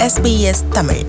SBS Tamil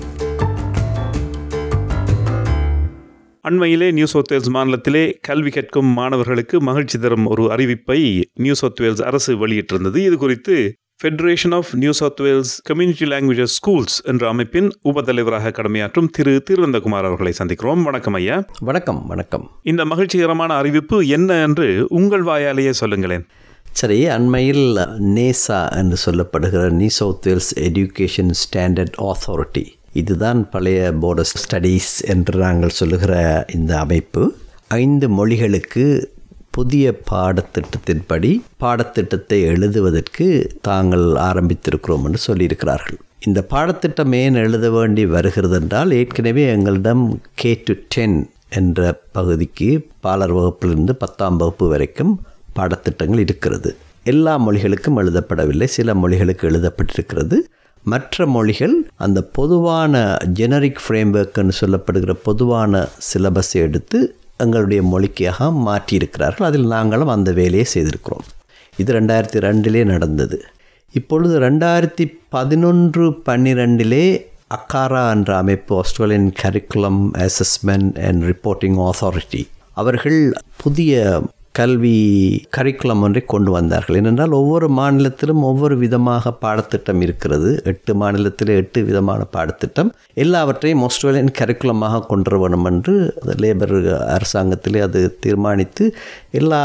அண்மையிலே new South Wales மாநிலத்திலே கல்வி கற்கும் மாணவர்களுக்கு மகிழ்ச்சி தரும் ஒரு அறிவிப்பை நியூ சவுத் வேல்ஸ் அரசு வெளியிட்டிருந்தது இது குறித்து federation of New South Wales community languages schools என்ற அமைப்பின் உபத்தலைவராக கடமையாற்றும் திரு திருவந்தகுமார் அவர்களை சந்திக்கிறோம் வணக்கம் ஐயா வணக்கம் வணக்கம் இந்த மகிழ்ச்சிகரமான அறிவிப்பு என்ன என்று உங்கள் வாயாலேயே சொல்லுங்களேன் சரி அண்மையில் நேசா என்று சொல்லப்படுகிற New South Wales education standard authority இதுதான் பழைய போர்டர் ஸ்டடீஸ் என்று நாங்கள் சொல்லுகிற இந்த அமைப்பு ஐந்து மொழிகளுக்கு புதிய பாடத்திட்டத்தின்படி பாடத்திட்டத்தை எழுதுவதற்கு தாங்கள் ஆரம்பித்திருக்கிறோம் என்று சொல்லியிருக்கிறார்கள் இந்த பாடத்திட்டம் ஏன் எழுத வேண்டி வருகிறது என்றால் ஏற்கனவே எங்களிடம் கே டு டென் என்ற பகுதிக்கு பாலர் வகுப்பிலிருந்து பத்தாம் வகுப்பு வரைக்கும் பாடத்திட்டங்கள் இருக்கிறது எல்லா மொழிகளுக்கும் எழுதப்படவில்லை சில மொழிகளுக்கு எழுதப்பட்டிருக்கிறது மற்ற மொழிகள் அந்த பொதுவான ஜெனரிக் ஃப்ரேம்ஒர்க்னு சொல்லப்படுகிற பொதுவான சிலபஸை எடுத்து எங்களுடைய மொழிக்காக மாற்றியிருக்கிறார்கள் அதில் நாங்களும் அந்த வேலையை செய்திருக்கிறோம் இது ரெண்டாயிரத்தி ரெண்டிலே நடந்தது இப்பொழுது ரெண்டாயிரத்தி பதினொன்று பன்னிரெண்டிலே அக்காரா என்ற அமைப்பு Australian curriculum assessment and reporting authority அவர்கள் புதிய கல்வி கரிக்குலம் ஒன்றை கொண்டு வந்தார்கள் ஏனென்றால் ஒவ்வொரு மாநிலத்திலும் ஒவ்வொரு விதமாக பாடத்திட்டம் இருக்கிறது எட்டு மாநிலத்தில் எட்டு விதமான பாடத்திட்டம் எல்லாவற்றையும் ஆஸ்திரேலியன் கரிக்குலமாக கொண்டு வேணும் என்று லேபர் அரசாங்கத்திலே அது தீர்மானித்து எல்லா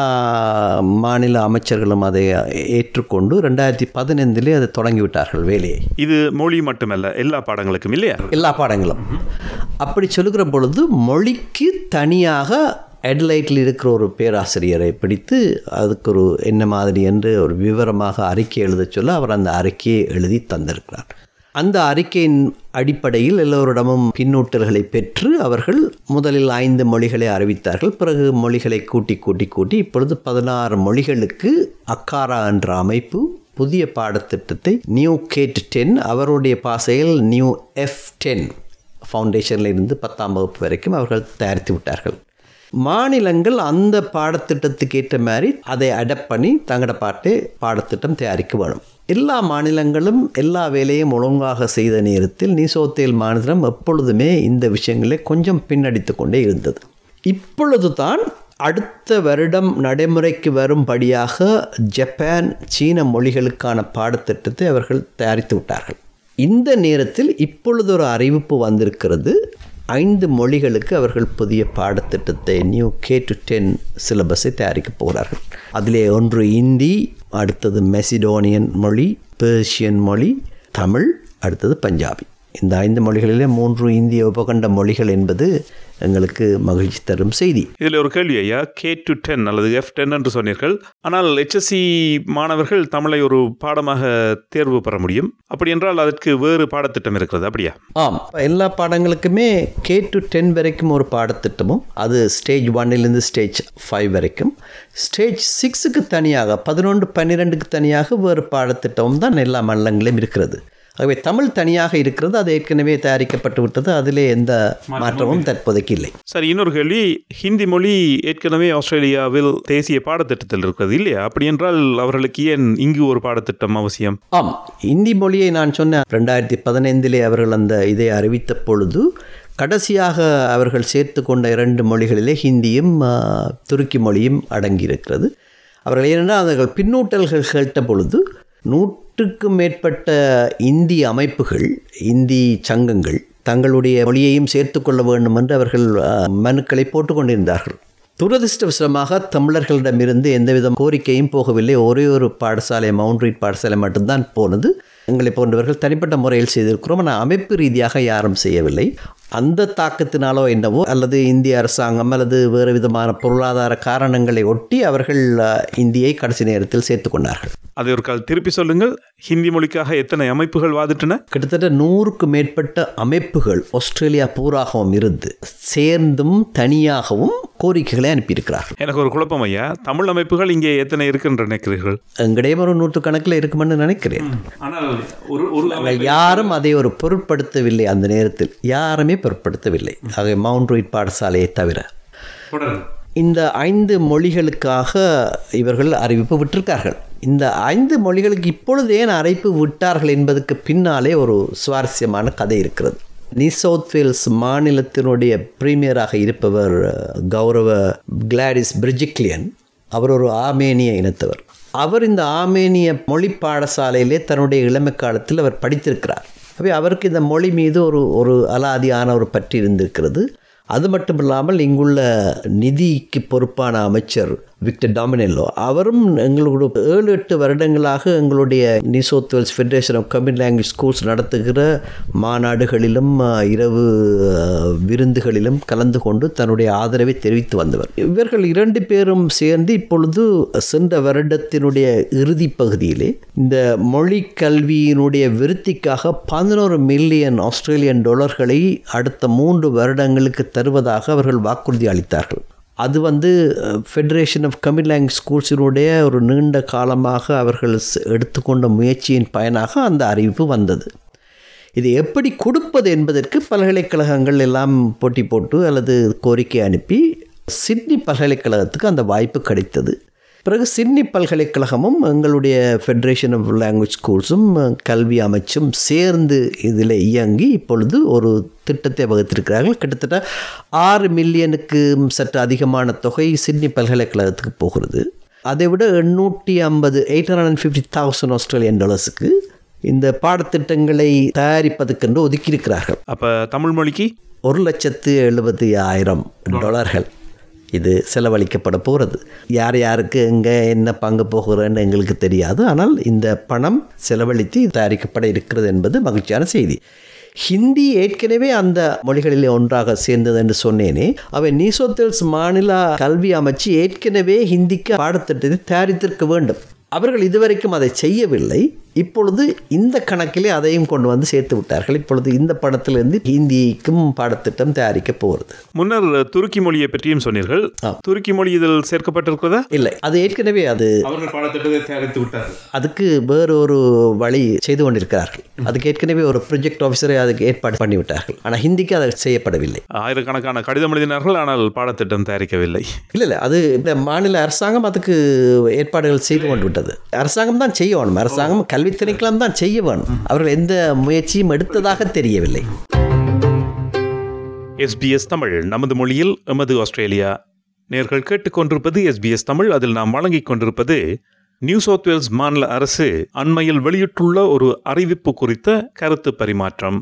மாநில அமைச்சர்களும் அதை ஏற்றுக்கொண்டு ரெண்டாயிரத்தி பதினைந்திலே அதை தொடங்கிவிட்டார்கள் வேலையை இது மொழி மட்டுமல்ல எல்லா பாடங்களுக்கும் இல்லையா எல்லா பாடங்களும் அப்படி சொல்லுகிற பொழுது மொழிக்கு தனியாக எட்லைட்டில் இருக்கிற ஒரு பேராசிரியரை பிடித்து அதுக்கு ஒரு என்ன மாதிரி என்று ஒரு விவரமாக அறிக்கை எழுத சொல்ல அவர் அந்த அறிக்கையை எழுதி தந்திருக்கிறார் அந்த அறிக்கையின் அடிப்படையில் எல்லோரிடமும் பின்னூட்டல்களை பெற்று அவர்கள் முதலில் ஐந்து மொழிகளை அறிவித்தார்கள் பிறகு மொழிகளை கூட்டி கூட்டி கூட்டி இப்பொழுது பதினாறு மொழிகளுக்கு அக்காரா என்ற அமைப்பு புதிய பாடத்திட்டத்தை நியூ கேட் டென் அவருடைய பாசையில் நியூ எஃப் டென் ஃபவுண்டேஷனில் இருந்து பத்தாம் வகுப்பு வரைக்கும் அவர்கள் தயாரித்து விட்டார்கள் மாநிலங்கள் அந்த பாடத்திட்டத்துக்கு ஏற்ற மாதிரி அதை அடாப்ட் பண்ணி தங்களோட பாட்டு பாடத்திட்டம் தயாரிக்க வேணும் எல்லா மாநிலங்களும் எல்லா வேலையும் ஒழுங்காக செய்த நேரத்தில் நீசோத்தேல் மாநிலம் எப்பொழுதுமே இந்த விஷயங்களே கொஞ்சம் பின்னடித்து கொண்டே இருந்தது இப்பொழுது தான் அடுத்த வருடம் நடைமுறைக்கு வரும்படியாக ஜப்பான் சீன மொழிகளுக்கான பாடத்திட்டத்தை அவர்கள் தயாரித்து விட்டார்கள் இந்த நேரத்தில் இப்பொழுது ஒரு அறிவிப்பு வந்திருக்கிறது ஐந்து மொழிகளுக்கு அவர்கள் புதிய பாடத்திட்டத்தை நியூ கே டு டென் சிலபஸை தயாரிக்கப் போகிறார்கள் அதிலே ஒன்று இந்தி அடுத்தது மெசிடோனியன் மொழி பேர்ஷியன் மொழி தமிழ் அடுத்தது பஞ்சாபி இந்த ஐந்து மொழிகளிலே மூன்று இந்திய உபகண்ட மொழிகள் என்பது எங்களுக்கு மகிழ்ச்சி தரும் செய்தி இதில் ஒரு கேள்வி ஐயா கே டு டென் அல்லது எஃப் டென் என்று சொன்னீர்கள் ஆனால் HSC மாணவர்கள் தமிழை ஒரு பாடமாக தேர்வு பெற முடியும் அப்படி என்றால் அதற்கு வேறு பாடத்திட்டம் இருக்கிறது அப்படியா ஆம் எல்லா பாடங்களுக்குமே கே டு டென் வரைக்கும் ஒரு பாடத்திட்டமும் அது ஸ்டேஜ் ஒன்னிலிருந்து ஸ்டேஜ் ஃபைவ் வரைக்கும் ஸ்டேஜ் சிக்ஸுக்கு தனியாக பதினொன்று பன்னிரெண்டுக்கு தனியாக வேறு பாடத்திட்டமும் தான் எல்லா மண்டலங்களிலும் இருக்கிறது ஆகவே தமிழ் தனியாக இருக்கிறது அது ஏற்கனவே தயாரிக்கப்பட்டு விட்டது அதிலே எந்த மாற்றமும் தற்போதைக்கு இல்லை சரி இன்னொரு கேள்வி ஹிந்தி மொழி ஏற்கனவே ஆஸ்திரேலியாவில் தேசிய பாடத்திட்டத்தில் இருக்கிறது இல்லையா அப்படி என்றால் அவர்களுக்கு ஏன் இங்கு ஒரு பாடத்திட்டம் அவசியம் ஆம் இந்தி மொழியை நான் சொன்ன ரெண்டாயிரத்தி பதினைந்திலே அவர்கள் அந்த இதை அறிவித்த பொழுது கடைசியாக அவர்கள் சேர்த்து கொண்ட இரண்டு மொழிகளிலே ஹிந்தியும் ஆ, துருக்கி மொழியும் அடங்கியிருக்கிறது அவர்கள் ஏனென்றால் அவர்கள் பின்னூட்டல்கள் கேட்ட பொழுது நூற்றுக்கும் மேற்பட்ட இந்தி அமைப்புகள் இந்தி சங்கங்கள் தங்களுடைய மொழியையும் சேர்த்துக்கொள்ள வேண்டும் என்று அவர்கள் ஆ, மனுக்களை போட்டுக்கொண்டிருந்தார்கள் துரதிருஷ்டவசமாக தமிழர்களிடமிருந்து எந்தவித கோரிக்கையும் போகவில்லை ஒரே ஒரு பாடசாலை மவுண்ட் ரீட் பாடசாலை மட்டும்தான் போனது எங்களை போன்றவர்கள் தனிப்பட்ட முறையில் செய்திருக்கிறோம் ஆனால் அமைப்பு ரீதியாக யாரும் செய்யவில்லை அந்த தாக்கத்தினாலோ என்னவோ அல்லது இந்திய அரசாங்கம் அல்லது வேறு விதமான பொருளாதார காரணங்களை ஒட்டி அவர்கள் அஹ், இந்தியை கடைசி நேரத்தில் சேர்த்துக் கொண்டார்கள் அதை ஒரு கால் திருப்பி சொல்லுங்கள் ஹிந்தி மொழிக்காக எத்தனை அமைப்புகள் வாதிட்டன கிட்டத்தட்ட நூறுக்கு மேற்பட்ட அமைப்புகள் ஆஸ்திரேலியா பூராகவும் இருந்து சேர்ந்தும் தனியாகவும் கோரிக்கைகளை அனுப்பியிருக்கிறார்கள் எனக்கு ஒரு குழப்பம் ஐயா தமிழ் அமைப்புகள் இங்கே எத்தனை இருக்குன்னு நினைக்கிறீர்கள் எங்களிடையே ஒரு நூற்றுக்கணக்கில் இருக்குமென்னு நினைக்கிறேன் ஆனால் ஒரு ஒரு நாங்கள் யாரும் அதை ஒரு பொருட்படுத்தவில்லை அந்த நேரத்தில் யாருமே பொருட்படுத்தவில்லை ஆக மவுண்ட் ரூயிட் பாடசாலையை தவிர இந்த ஐந்து மொழிகளுக்காக இவர்கள் அறிவிப்பு விட்டிருக்கார்கள் இந்த ஐந்து மொழிகளுக்கு இப்பொழுது ஏன் அழைப்பு விட்டார்கள் என்பதற்கு பின்னாலே ஒரு சுவாரஸ்யமான கதை இருக்கிறது நியூ சவுத் வேல்ஸ் மாநிலத்தினுடைய பிரீமியராக இருப்பவர் கௌரவ கிளாடிஸ் பிரிஜிக்லியன் அவர் ஒரு ஆமேனிய இனத்தவர் அவர் இந்த ஆமேனிய மொழி பாடசாலையிலே தன்னுடைய இளமை காலத்தில் அவர் படித்திருக்கிறார் அவை அவருக்கு இந்த மொழி மீது ஒரு ஒரு அலாதியான ஒரு பற்றி இருந்திருக்கிறது அது மட்டும் இல்லாமல் இங்குள்ள நிதிக்கு பொறுப்பான அமைச்சர் விக்டர் டாமினெல்லோ அவரும் எங்களோட ஏழு எட்டு வருடங்களாக எங்களுடைய New South Wales federation of community language schools நடத்துகிற மாநாடுகளிலும் அஹ், இரவு அஹ், விருந்துகளிலும் கலந்து கொண்டு தன்னுடைய ஆதரவை தெரிவித்து வந்தவர் இவர்கள் இரண்டு பேரும் சேர்ந்து இப்பொழுது சென்ற வருடத்தினுடைய இறுதி பகுதியிலே இந்த மொழி கல்வியினுடைய விருத்திக்காக பதினோரு மில்லியன் ஆஸ்திரேலியன் டாலர்களை அடுத்த மூன்று வருடங்களுக்கு தருவதாக அவர்கள் வாக்குறுதி அளித்தார்கள் அது வந்து ஃபெடரேஷன் ஆஃப் கம்யூன் லாங்குவேஜ் ஸ்கூல்ஸினுடைய ஒரு நீண்ட காலமாக அவர்கள் ஸ்- எடுத்துக்கொண்ட முயற்சியின் பயனாக அந்த அறிவிப்பு வந்தது இது எப்படி கொடுப்பது என்பதற்கு பல்கலைக்கழகங்கள் எல்லாம் போட்டி போட்டு அல்லது கோரிக்கை அனுப்பி சிட்னி பல்கலைக்கழகத்துக்கு அந்த வாய்ப்பு கிடைத்தது பிறகு சிட்னி பல்கலைக்கழகமும் எங்களுடைய ஃபெடரேஷன் ஆஃப் லாங்குவேஜ் ஸ்கூல்ஸும் கல்வி அமைச்சும் சேர்ந்து இதில் இயங்கி இப்பொழுது ஒரு திட்டத்தை வகுத்திருக்கிறார்கள் கிட்டத்தட்ட ஆறு மில்லியனுக்கு சற்று அதிகமான தொகை சிட்னி பல்கலைக்கழகத்துக்கு போகிறது அதை விட எண்ணூற்றி ஐம்பது eight hundred and fifty thousand Australian டாலர்ஸுக்கு இந்த பாடத்திட்டங்களை தயாரிப்பதற்கென்று ஒதுக்கியிருக்கிறார்கள் அப்போ தமிழ் மொழிக்கு ஒரு லட்சத்து எழுபத்தி ஆயிரம் டாலர்கள் இது செலவழிக்கப்பட போகிறது யார் யாருக்கு எங்கே என்ன பங்கு போகிறன்னு எங்களுக்கு தெரியாது ஆனால் இந்த பணம் செலவழித்து தயாரிக்கப்பட இருக்கிறது என்பது மகிழ்ச்சியான செய்தி ஹிந்தி ஏற்கனவே அந்த மொழிகளிலே ஒன்றாக சேர்ந்தது என்று சொன்னேனே அவை நீசோத்தல்ஸ் மாநில கல்வி அமைச்சு ஏற்கனவே ஹிந்திக்கு பாடத்திட்டத்தை தயாரித்திருக்க வேண்டும் அவர்கள் இதுவரைக்கும் அதை செய்யவில்லை இப்பொழுது இந்த கணக்கிலே அதையும் கொண்டு வந்து சேர்த்து விட்டார்கள் இப்பொழுது இந்த படத்திலிருந்து ஹிந்திக்கும் பாடத்திட்டம் தயாரிக்க போகிறது முன்னர் துருக்கி மொழியை பற்றியும் சொன்னீர்கள் துருக்கி மொழி இதில் சேர்க்கப்பட்டிருக்கிறதா இல்லை அது ஏற்கனவே அது அவர்கள் பாடத்திட்டத்தை தயாரித்து விட்டார்கள் அதுக்கு வேறு ஒரு வழி செய்து கொண்டிருக்கிறார்கள் அதுக்கு ஏற்கனவே ஒரு ப்ரொஜெக்ட் ஆஃபீஸரை அதுக்கு ஏற்பாடு பண்ணிவிட்டார்கள் ஆனால் ஹிந்திக்கு அது செய்யப்படவில்லை ஆயிரக்கணக்கான கடிதம் எழுதினார்கள் ஆனால் பாடத்திட்டம் தயாரிக்கவில்லை இல்லை இல்லை அது இந்த மாநில அரசாங்கம் அதுக்கு ஏற்பாடுகள் செய்து கொண்டு விட்டது அரசாங்கம் தான் செய்ய வேணும் அரசாங்கம் கல்வி திணைக்களம் தான் செய்ய வேணும் அவர்கள் எந்த முயற்சியும் எடுத்ததாக தெரியவில்லை எஸ்பிஎஸ் தமிழ் நமது மொழியில் எமது ஆஸ்திரேலியா நேர்கள் கேட்டுக்கொண்டிருப்பது எஸ்பிஎஸ் தமிழ் அதில் நாம் வழங்கிக் கொண்டிருப்பது நியூ சவுத் வேல்ஸ் மாநில அரசு அண்மையில் வெளியிட்டுள்ள ஒரு அறிவிப்பு குறித்த கருத்து பரிமாற்றம்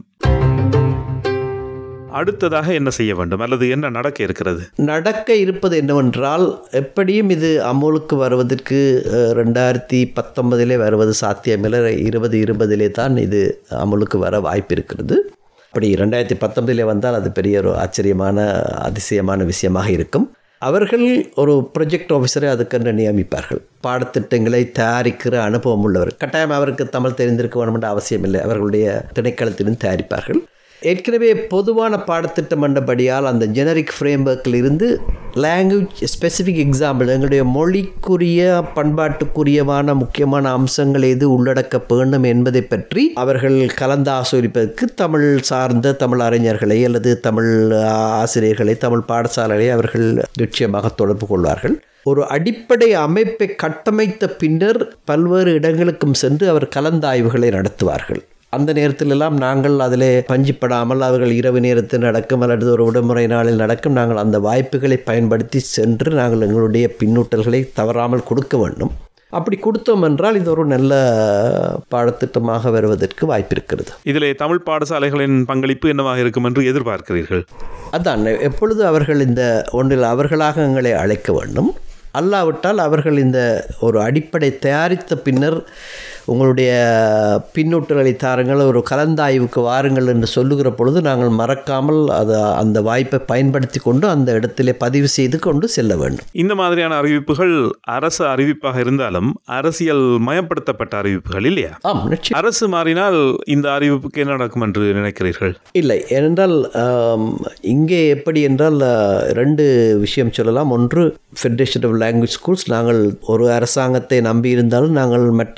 அடுத்ததாக என்ன செய்ய வேண்டும் அல்லது என்ன நடக்க இருக்கிறது நடக்க இருப்பது என்னவென்றால் எப்படியும் இது அமுலுக்கு வருவதற்கு அஹ், ரெண்டாயிரத்தி பத்தொன்பதிலே வருவது சாத்தியமில்லை இருபது இருபதிலே தான் இது அமுலுக்கு வர வாய்ப்பு இருக்கிறது அப்படி ரெண்டாயிரத்தி பத்தொன்பதிலே வந்தால் அது பெரிய ஒரு ஆச்சரியமான அதிசயமான விஷயமாக இருக்கும் அவர்கள் ஒரு ப்ரொஜெக்ட் ஆஃபீஸரை அதுக்கென்று நியமிப்பார்கள் பாடத்திட்டங்களை தயாரிக்கிற அனுபவம் உள்ளவர் கட்டாயம் அவருக்கு தமிழ் தெரிந்திருக்க வேண்டும் என்ற அவசியம் இல்லை அவர்களுடைய திணைக்களத்திலும் தயாரிப்பார்கள் ஏற்கனவே பொதுவான பாடத்திட்டம் என்றபடியால் அந்த ஜெனரிக் ஃப்ரேம்ஒர்க்கில் இருந்து லாங்குவேஜ் ஸ்பெசிஃபிக் எக்ஸாம்பிள் எங்களுடைய மொழிக்குரிய பண்பாட்டுக்குரியமான முக்கியமான அம்சங்கள் எது உள்ளடக்க வேண்டும் என்பதை பற்றி அவர்கள் கலந்து ஆசோதிப்பதற்கு தமிழ் சார்ந்த தமிழ் அறிஞர்களை அல்லது தமிழ் ஆசிரியர்களை தமிழ் பாடசாலைகளை அவர்கள் நிச்சயமாக தொடர்பு கொள்வார்கள் ஒரு அடிப்படை அமைப்பை கட்டமைத்த பின்னர் பல்வேறு இடங்களுக்கும் சென்று அவர் கலந்தாய்வுகளை நடத்துவார்கள் அந்த நேரத்திலெல்லாம் நாங்கள் அதில் பஞ்சிப்படாமல் அவர்கள் இரவு நேரத்தில் நடக்கும் அல்லது ஒரு விடுமுறை நாளில் நடக்கும் நாங்கள் அந்த வாய்ப்புகளை பயன்படுத்தி சென்று நாங்கள் எங்களுடைய பின்னூட்டல்களை தவறாமல் கொடுக்க வேண்டும் அப்படி கொடுத்தோம் என்றால் இது ஒரு நல்ல பாடத்திட்டமாக வருவதற்கு வாய்ப்பு இருக்கிறது இதிலே தமிழ் பாடசாலைகளின் பங்களிப்பு என்னவாக இருக்கும் என்று எதிர்பார்க்கிறீர்கள் அதான் எப்பொழுது அவர்கள் இந்த ஒன்றில் அவர்களாக எங்களை அழைக்க வேண்டும் அல்லாவிட்டால் அவர்கள் இந்த ஒரு அடிப்படை தயாரித்த பின்னர் உங்களுடைய பின்னூட்டல்களை தாருங்கள் ஒரு கலந்தாய்வுக்கு வாருங்கள் என்று சொல்லுகிற பொழுது நாங்கள் மறக்காமல் அதை அந்த வாய்ப்பை பயன்படுத்தி கொண்டு அந்த இடத்திலே பதிவு செய்து கொண்டு செல்ல வேண்டும் இந்த மாதிரியான அறிவிப்புகள் அரசு அறிவிப்பாக இருந்தாலும் அரசியல் மயப்படுத்தப்பட்ட அறிவிப்புகள் இல்லையா ஆம் நிச்சயம் அரசு மாறினால் இந்த அறிவிப்புக்கு என்ன நடக்கும் என்று நினைக்கிறீர்கள் இல்லை ஏனென்றால் ஆம், இங்கே எப்படி என்றால் ஆ, ரெண்டு விஷயம் சொல்லலாம் ஒன்று ஃபெடரேஷன் ஆஃப் லாங்குவேஜ் ஸ்கூல்ஸ் நாங்கள் ஒரு அரசாங்கத்தை நம்பியிருந்தாலும் நாங்கள் மற்ற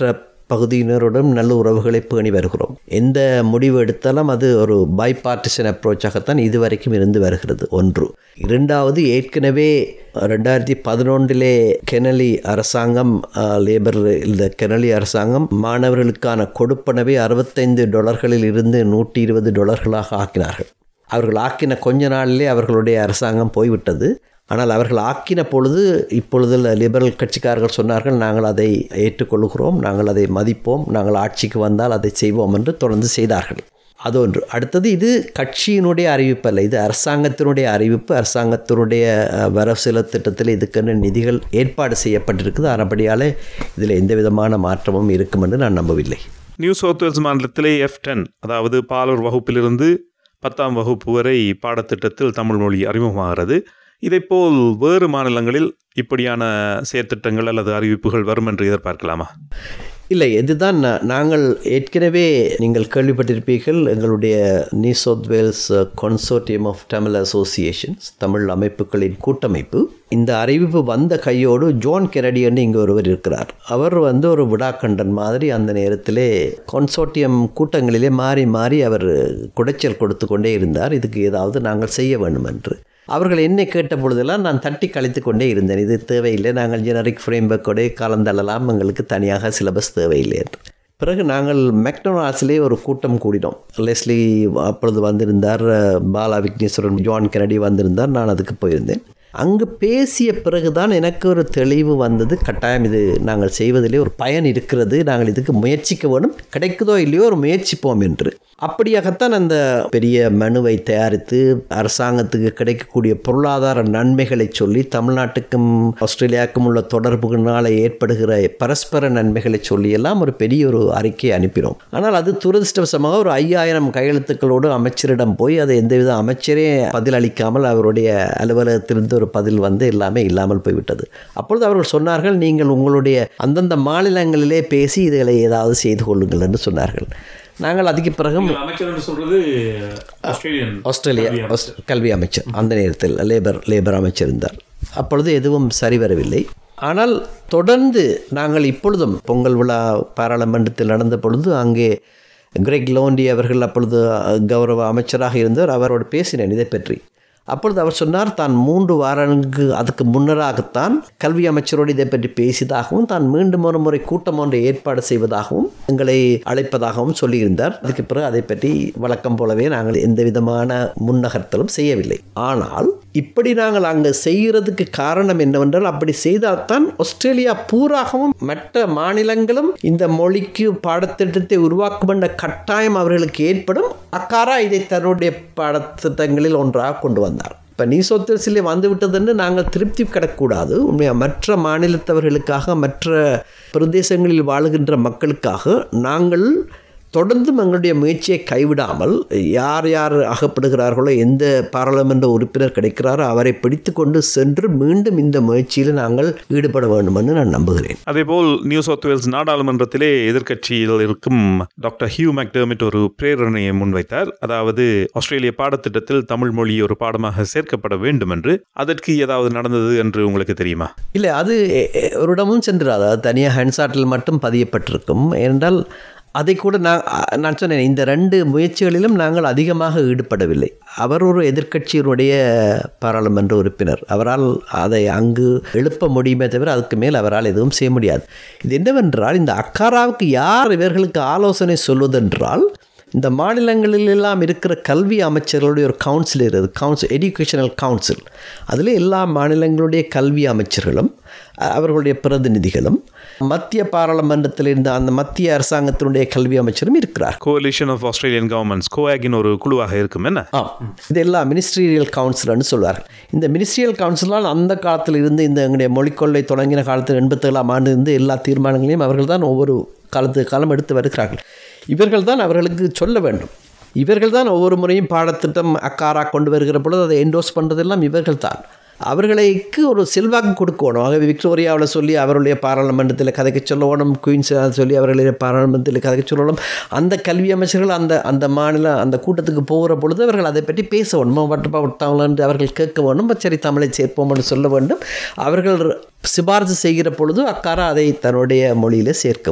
பகுதியினருடன் நல்ல உறவுகளை பேணி வருகிறோம் எந்த முடிவு எடுத்தாலும் அது ஒரு பை பார்ட்டிசன் அப்ரோச்சாகத்தான் இதுவரைக்கும் இருந்து வருகிறது ஒன்று இரண்டாவது ஏற்கனவே ரெண்டாயிரத்தி பதினொன்றிலே கெனலி அரசாங்கம் அஹ், லேபர் இந்த கெனலி அரசாங்கம் மாணவர்களுக்கான கொடுப்பனவை அறுபத்தைந்து டாலர்களில் இருந்து நூற்றி இருபது டாலர்களாக ஆக்கினார்கள் அவர்கள் ஆக்கின கொஞ்ச நாளிலே அவர்களுடைய அரசாங்கம் போய்விட்டது ஆனால் அவர்கள் ஆக்கின பொழுது இப்பொழுது லிபரல் கட்சிக்காரர்கள் சொன்னார்கள் நாங்கள் அதை ஏற்றுக்கொள்கிறோம் நாங்கள் அதை மதிப்போம் நாங்கள் ஆட்சிக்கு வந்தால் அதை செய்வோம் என்று தொடர்ந்து செய்தார்கள் அது ஒன்று அடுத்தது இது கட்சியினுடைய அறிவிப்பு அல்ல இது அரசாங்கத்தினுடைய அறிவிப்பு அரசாங்கத்தினுடைய அஹ், வரவு செலவு திட்டத்தில் இதுக்கென்று நிதிகள் ஏற்பாடு செய்யப்பட்டிருக்குது அதன்படியாலே இதில் எந்த விதமான மாற்றமும் இருக்கும் என்று நான் நம்பவில்லை நியூ சவுத் வேல்ஸ் மாநிலத்திலே எஃப் டென் அதாவது பாலூர் வகுப்பிலிருந்து பத்தாம் வகுப்பு வரை பாடத்திட்டத்தில் தமிழ் மொழி அறிமுகமாகிறது இதைப்போல் வேறு மாநிலங்களில் இப்படியான செயற்திட்டங்கள் அல்லது அறிவிப்புகள் வரும் என்று எதிர்பார்க்கலாமா இல்லை இதுதான் நா- நாங்கள் ஏற்கனவே நீங்கள் கேள்விப்பட்டிருப்பீர்கள் எங்களுடைய New South Wales consortium of Tamil associations Tamil அமைப்புகளின் கூட்டமைப்பு இந்த அறிவிப்பு வந்த கையோடு ஜோன் கெனடியன் இங்கே ஒருவர் இருக்கிறார் அவர் வந்து ஒரு விடாக்கண்டன் மாதிரி அந்த நேரத்திலே கன்சோர்டியம் கூட்டங்களிலே மாறி மாறி அவர் குடைச்சல் கொடுத்து கொண்டே இருந்தார் இதுக்கு ஏதாவது நாங்கள் செய்ய வேண்டும் என்று அவர்கள் என்னை கேட்ட பொழுதெல்லாம் நான் தட்டி கழித்து கொண்டே இருந்தேன் இது தேவையில்லை நாங்கள் ஜெனரிக் ஃப்ரேம்வொர்க்கோட காலந்தள்ளலாம் எங்களுக்கு தனியாக சிலபஸ் தேவையில்லை என்று பிறகு நாங்கள் மெக்டொனால்ட்ஸ்லேயே ஒரு கூட்டம் கூடினோம் லெஸ்லி அப்பொழுது வந்திருந்தார் பாலா விக்னேஸ்வரன் ஜான் கெனடி வந்திருந்தார் நான் அதுக்கு போயிருந்தேன் அங்கு பேசிய பிறகுதான் எனக்கு ஒரு தெளிவு வந்தது கட்டாயம் இது நாங்கள் செய்வதிலே ஒரு பயன் இருக்கிறது நாங்கள் இதுக்கு முயற்சிக்க வேணும் கிடைக்குதோ இல்லையோ ஒரு முயற்சிப்போம் என்று அப்படியாகத்தான் அந்த பெரிய மனுவை தயாரித்து அரசாங்கத்துக்கு கிடைக்கக்கூடிய பொருளாதார நன்மைகளை சொல்லி தமிழ்நாட்டுக்கும் ஆஸ்திரேலியாவுக்கும் உள்ள தொடர்புகளால் ஏற்படுகிற பரஸ்பர நன்மைகளை சொல்லி எல்லாம் ஒரு பெரிய ஒரு அறிக்கையை அனுப்பினோம் ஆனால் அது துரதிருஷ்டவசமாக ஒரு ஐயாயிரம் கையெழுத்துக்களோடு அமைச்சரிடம் போய் அதை எந்தவித அமைச்சரே பதில் அளிக்காமல் அவருடைய அலுவலகத்திலிருந்து ஒரு பதில் வந்து எல்லாமே இல்லாமல் போய்விட்டது அப்பொழுது அவர்கள் சொன்னார்கள் நீங்கள் உங்களுடைய அந்தந்த மாநிலங்களிலே பேசி இதுகளை ஏதாவது செய்து கொள்ளுங்கள் என்று சொன்னார்கள் நாங்கள் அதுக்கு பிறகும் அமைச்சர் என்று சொல்றது ஆஸ்திரேலியன் ஆஸ்திரேலியா ஆஸ்ட்- கல்வி அமைச்சர் அந்த நேரத்தில் லேபர் லேபர் அமைச்சர் இருந்தார் அப்பொழுது எதுவும் சரிவரவில்லை ஆனால் தொடர்ந்து நாங்கள் இப்பொழுதும் பொங்கல் விழா பாராளுமன்றத்தில் நடந்த பொழுது அங்கே கிரெக் லோண்டி அவர்கள் அப்பொழுது கௌரவ அமைச்சராக இருந்தவர் அவரோடு பேசினேன் இதை பற்றி அப்பொழுது அவர் சொன்னார் தான் மூன்று வாரங்களுக்கு அதுக்கு முன்னராகத்தான் கல்வி அமைச்சரோடு இதை பற்றி பேசியதாகவும் தான் மீண்டும் ஒரு முறை கூட்டம் ஒன்றை ஏற்பாடு செய்வதாகவும் எங்களை அழைப்பதாகவும் சொல்லியிருந்தார் அதுக்கு பிறகு அதை பற்றி வழக்கம் போலவே நாங்கள் எந்த விதமான முன்னகர்த்தலும் செய்யவில்லை ஆனால் இப்படி நாங்கள் அங்கே செய்கிறதுக்கு காரணம் என்னவென்றால் அப்படி செய்தால்தான் ஆஸ்திரேலியா பூராகவும் மற்ற மாநிலங்களும் இந்த மொழிக்கு பாடத்திட்டத்தை உருவாக்கும் என்ற கட்டாயம் அவர்களுக்கு ஏற்படும் அக்காரா இதை தன்னுடைய பாடத்திட்டங்களில் ஒன்றாக கொண்டு வந்தார் இப்போ நீ சொத்தரசிலே வந்து விட்டதுன்னு நாங்கள் திருப்தி கிடக்கூடாது உண்மையாக மற்ற மாநிலத்தவர்களுக்காக மற்ற பிரதேசங்களில் வாழுகின்ற மக்களுக்காக நாங்கள் தொடர்ந்தும் எங்களுடைய முயற்சியை கைவிடாமல் யார் யார் அகப்படுகிறார்களோ எந்த பாராளுமன்ற உறுப்பினர் கிடைக்கிறாரோ அவரை பிடித்து கொண்டு சென்று மீண்டும் இந்த முயற்சியில் நாங்கள் ஈடுபட வேண்டும் என்று நான் நம்புகிறேன் அதேபோல் நியூ சவுத் வேல்ஸ் நாடாளுமன்றத்திலே எதிர்க்கட்சியில் இருக்கும் டாக்டர் ஹியூ மேக்டர்மிட் ஒரு பிரேரணையை முன்வைத்தார் அதாவது ஆஸ்திரேலிய பாடத்திட்டத்தில் தமிழ் மொழி ஒரு பாடமாக சேர்க்கப்பட வேண்டும் என்று அதற்கு ஏதாவது நடந்தது என்று உங்களுக்கு தெரியுமா இல்லை அது எ- எ- ஒரு இடமும் சென்றாது அது தனியாக ஹேண்ட்சாட்டில் மட்டும் பதியப்பட்டிருக்கும் ஏனென்றால் அதை கூட நான் அ- நான் சொன்னேன் இந்த ரெண்டு முயற்சிகளிலும் நாங்கள் அதிகமாக ஈடுபடவில்லை அவர் ஒரு எதிர்க்கட்சியினுடைய பாராளுமன்ற உறுப்பினர் அவரால் அதை அங்கு எழுப்ப முடியுமே தவிர அதுக்கு மேல் அவரால் எதுவும் செய்ய முடியாது இது என்னவென்றால் இந்த அக்காராவுக்கு யார் இவர்களுக்கு ஆலோசனை சொல்வதென்றால் இந்த மாநிலங்களில் எல்லாம் இருக்கிற கல்வி அமைச்சர்களுடைய ஒரு கவுன்சில் இருக்குது கவுன்சில் எஜுகேஷனல் கவுன்சில் அதில் எல்லா மாநிலங்களுடைய கல்வி அமைச்சர்களும் அ- அவர்களுடைய பிரதிநிதிகளும் மத்திய பாராளுமன்றத்தில் இருந்த அந்த மத்திய அரசாங்கத்தினுடைய கல்வி அமைச்சரும் இருக்கிறார் கோலிஷன் ஆஃப் ஆஸ்திரேலியன் கவர்மெண்ட்ஸ் கோஆகின் ஒரு குழுவாக இருக்கும் என்ன ஆம் இதெல்லாம் மினிஸ்ட்ரியல் கவுன்சில்னு சொல்வார்கள் இந்த மினிஸ்ட்ரியல் கவுன்சிலால் அந்த காலத்தில் இருந்து இந்த எங்களுடைய மொழிக்கொள்ளை தொடங்கின காலத்தில் எண்பத்தேழாம் ஆண்டு இருந்து எல்லா தீர்மானங்களையும் அவர்கள் தான் ஒவ்வொரு காலத்துக்கு காலம் எடுத்து வருகிறார்கள் இவர்கள் தான் அவர்களுக்கு சொல்ல வேண்டும் இவர்கள் தான் ஒவ்வொரு முறையும் பாடத்திட்டம் அக்காரா கொண்டு வருகிற பொழுது அதை என்டோஸ் பண்ணுறதெல்லாம் இவர்கள் தான் அவர்களுக்கு ஒரு செல்வாக்கு கொடுக்கணும் ஆகவே விக்டோரியாவில் சொல்லி அவருடைய பாராளுமன்றத்தில் கதைக்க சொல்லணும் குயின்ஸ் சொல்லி அவர்களுடைய பாராளுமன்றத்தில் கதைக்க சொல்லணும் அந்த கல்வி அமைச்சர்கள் அந்த அந்த மாநில அந்த கூட்டத்துக்கு போகிற பொழுது அவர்கள் அதை பற்றி பேச வேணும் வட்டப்பா விட்டாங்களா என்று அவர்கள் கேட்க வேண்டும் சரி தமிழை சேர்ப்போம் என்று சொல்ல வேண்டும் அவர்கள் சிபாரிசு செய்கிற பொழுது அக்காரா அதை தன்னுடைய மொழியில் சேர்க்கும்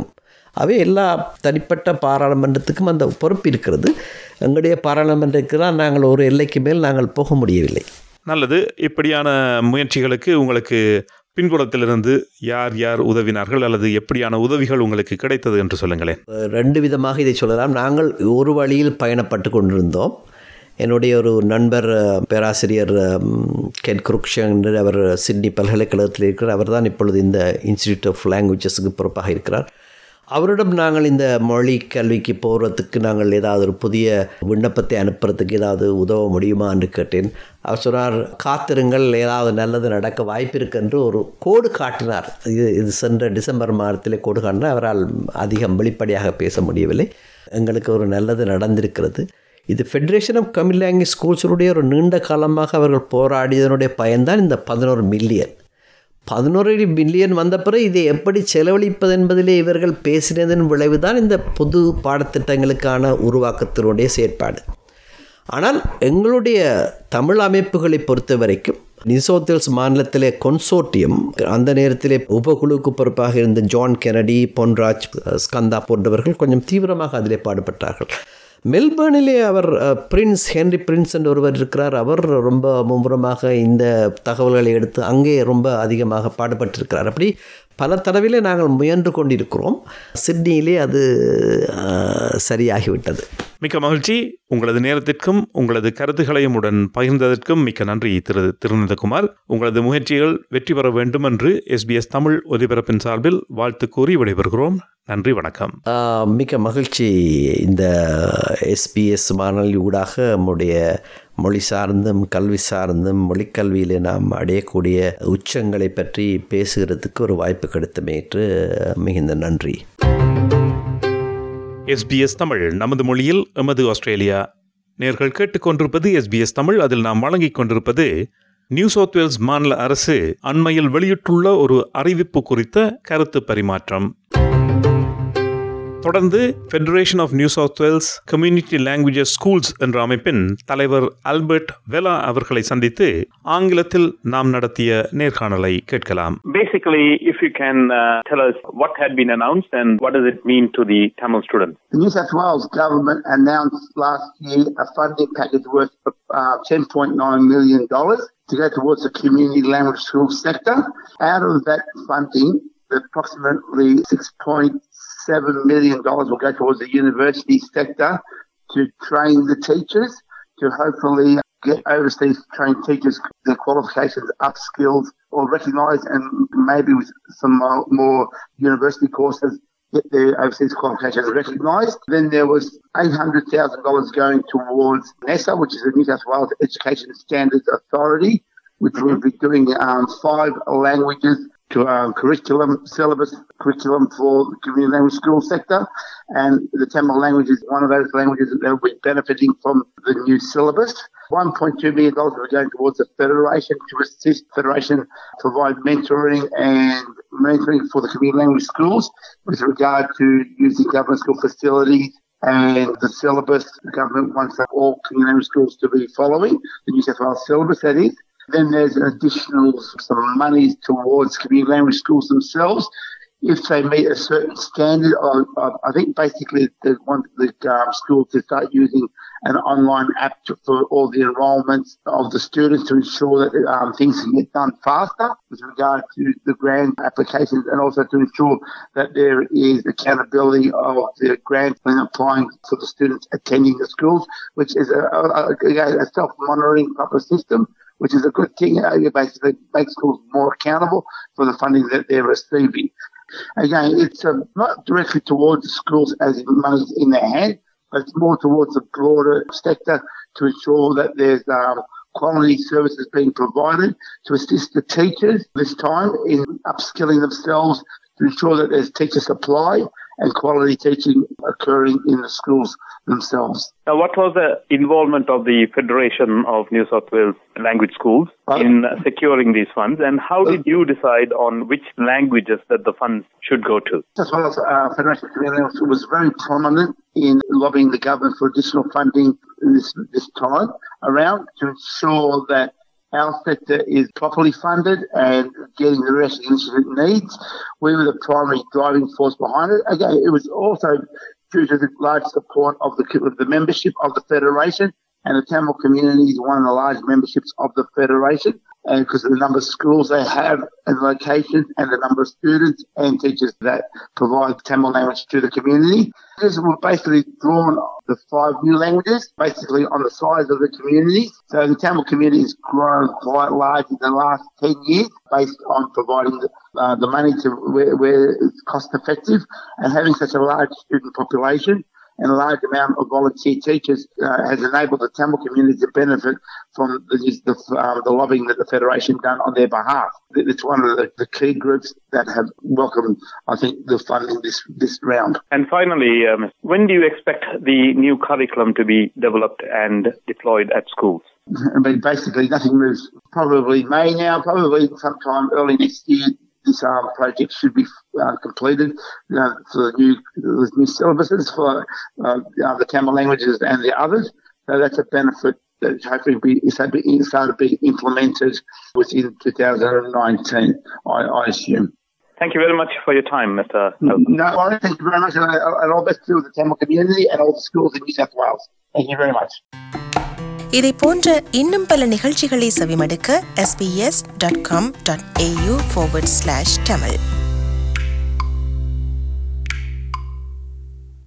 அவை எல்லா தனிப்பட்ட பாராளுமன்றத்துக்கும் அந்த பொறுப்பு இருக்கிறது எங்களுடைய பாராளுமன்றத்துக்கு தான் நாங்கள் ஒரு எல்லைக்கு மேல் நாங்கள் போக முடியவில்லை நல்லது இப்படியான முயற்சிகளுக்கு உங்களுக்கு பின்புலத்திலிருந்து யார் யார் உதவினார்கள் அல்லது எப்படியான உதவிகள் உங்களுக்கு கிடைத்தது என்று சொல்லுங்களேன் ரெண்டு விதமாக இதை சொல்லலாம் நாங்கள் ஒரு வழியில் பயணப்பட்டு கொண்டிருந்தோம் என்னுடைய ஒரு நண்பர் அஹ், பேராசிரியர் ம், கென் குருக்ஷன் என்று அவர் சிட்னி பல்கலைக்கழகத்தில் இருக்கிறார் அவர் தான் இப்பொழுது இந்த இன்ஸ்டிடியூட் ஆஃப் லாங்குவேஜஸுக்கு பொறுப்பாக இருக்கிறார் அவரிடம் நாங்கள் இந்த மொழி கல்விக்கு போகிறதுக்கு நாங்கள் ஏதாவது ஒரு புதிய விண்ணப்பத்தை அனுப்புறதுக்கு ஏதாவது உதவ முடியுமா என்று கேட்டேன் அவர் சொன்னார் காத்திருங்கள் ஏதாவது நல்லது நடக்க வாய்ப்பு இருக்கு என்று ஒரு கோடு காட்டினார் இது இது சென்ற டிசம்பர் மாதத்திலே கோடு காட்டினார் அவரால் அதிகம் வெளிப்படையாக பேச முடியவில்லை எங்களுக்கு ஒரு நல்லது நடந்திருக்கிறது இது ஃபெடரேஷன் ஆஃப் தமிழ் லாங்குவேஜ் ஸ்கூல்ஸுடைய ஒரு நீண்ட காலமாக அவர்கள் போராடியதனுடைய பயன்தான் இந்த பதினோரு மில்லியன் பதினோரு மில்லியன் வந்த பிறகு இதை எப்படி செலவழிப்பது என்பதிலே இவர்கள் பேசினதன் விளைவுதான் இந்த பொது பாடத்திட்டங்களுக்கான உருவாக்கத்தினுடைய செயற்பாடு ஆனால் எங்களுடைய தமிழ் அமைப்புகளை பொறுத்த வரைக்கும் நிசோத்தல்ஸ் மாநிலத்திலே கொன்சோர்ட்டியம் அந்த நேரத்திலே உபகுழுவுக்கு பொறுப்பாக இருந்த ஜான் கெனடி பொன்ராஜ் ஸ்கந்தா போன்றவர்கள் கொஞ்சம் தீவிரமாக அதிலே பாடுபட்டார்கள் மெல்பர்னிலே அவர் அஹ், பிரின்ஸ் ஹென்ரி பிரின்ஸ் என்று ஒருவர் இருக்கிறார் அவர் ரொம்ப மும்முரமாக இந்த தகவல்களை எடுத்து அங்கே ரொம்ப அதிகமாக பாடுபட்டிருக்கிறார் அப்படி பல தடவையிலே நாங்கள் முயன்று கொண்டிருக்கிறோம் சிட்னியிலே அது அஹ், சரியாகிவிட்டது மிக்க மகிழ்ச்சி உங்களது நேரத்திற்கும் உங்களது கருத்துக்களையும் உடன் பகிர்ந்ததற்கும் மிக்க நன்றி திரு திருநந்தகுமார் உங்களது முயற்சிகள் வெற்றி பெற வேண்டும் என்று எஸ்பிஎஸ் தமிழ் ஒலிபரப்பின் சார்பில் வாழ்த்து கூறி விடைபெறுகிறோம் நன்றி வணக்கம் ஆஹ் மிக்க மகிழ்ச்சி இந்த எஸ்பிஎஸ் வானொலி ஊடாக நம்முடைய மொழி சார்ந்தும் கல்வி சார்ந்தும் மொழிக்கல்வியில் நாம் அடையக்கூடிய உச்சங்களை பற்றி பேசுகிறதுக்கு ஒரு வாய்ப்பு கிடைத்தமேற்று மிகுந்த நன்றி எஸ்பிஎஸ் தமிழ் நமது மொழியில் எமது ஆஸ்திரேலியா நேர்கள் கேட்டுக்கொண்டிருப்பது எஸ்பிஎஸ் தமிழ் அதில் நாம் வழங்கிக் கொண்டிருப்பது நியூ சவுத் வேல்ஸ் மாநில அரசு அண்மையில் வெளியிட்டுள்ள ஒரு அறிவிப்பு குறித்த கருத்து பரிமாற்றம் தொடர்ந்து federation of New South Wales community languages schools என்ற அமைப்பின் தலைவர் ஆல்பர்ட் வெலா அவர்களை சந்தித்து ஆங்கிலத்தில் நாம் நடத்திய நேர்காணலை கேட்கலாம் Basically, if you can uh, tell us what had been announced and what does it mean to the Tamil students? The New South Wales government announced last year a funding package worth uh, $10.9 million to go towards the community language school sector. Out of that funding, approximately $6.7 million will go towards the university sector to train the teachers to hopefully get overseas trained teachers their qualifications upskilled or recognised and maybe with some more, more university courses get their overseas qualifications recognised. Then there was $800,000 going towards NESA, which is the New South Wales Education Standards Authority, which will be doing um, five languages to um, curriculum, syllabus curriculum for the community language school sector. And the Tamil language is one of those languages that will be benefiting from the new syllabus. $1.2 million are going towards the Federation to assist Federation provide mentoring and mentoring for the community language schools with regard to using government school facilities and the syllabus the government wants all community language schools to be following, the New South Wales syllabus that is. Then there's additional some monies towards community language schools themselves if they meet a certain standard. Of, of, I think basically they want the um, school to start using an online app to, for all the enrolments of the students to ensure that um, things can get done faster with regard to the grant applications and also to ensure that there is accountability of the grants when applying for the students attending the schools, which is a, a, a self-monitoring type of system which is a good thing. Uh, it basically makes schools more accountable for the funding that they're receiving. Again, it's um, not directly towards the schools as in money's in their hand, but it's more towards the broader sector to ensure that there's um, quality services being provided to assist the teachers this time in upskilling themselves to ensure that there's teacher supply and quality teaching occurring in the schools themselves. Now, what was the involvement of the Federation of New South Wales Language Schools in uh, securing these funds, and how did you decide on which languages that the funds should go to? As well as uh, Federation of Community Language was very prominent in lobbying the government for additional funding this this time around to ensure that our sector is properly funded and getting the recognition it needs. We were the primary driving force behind it. Again, it was also due to the large support of the, of the membership of the Federation and the Tamil community is one of the large memberships of the Federation. And because of the number of schools they have and locations and the number of students and teachers that provide Tamil language to the community. This was basically drawn the five new languages, basically on the size of the community. So the Tamil community has grown quite large in the last 10 years based on providing the, uh, the money to where, where it's cost effective and having such a large student population and a large amount of volunteer teachers uh, has enabled the Tamil community to benefit from the, the, uh, the lobbying that the Federation done on their behalf. It's one of the, the, key groups that have welcomed, I think, the funding this, this round. And finally, um, when do you expect the new curriculum to be developed and deployed at schools? I mean, basically, nothing moves. Probably May now, probably sometime early next year this um, project should be uh, completed uh, for the new, the new syllabuses for uh, the Tamil languages and the others. So that's a benefit that hopefully be, is started to be implemented within 2019, I, I assume. Thank you very much for your time, Mr. No, well, thank you very much, and, and all best to the Tamil community and all the schools in New South Wales. Thank you very much. இதை போன்ற இன்னும் பல நிகழ்ச்சிகளை செவிமடுக்க sbs.com.au forward slash tamil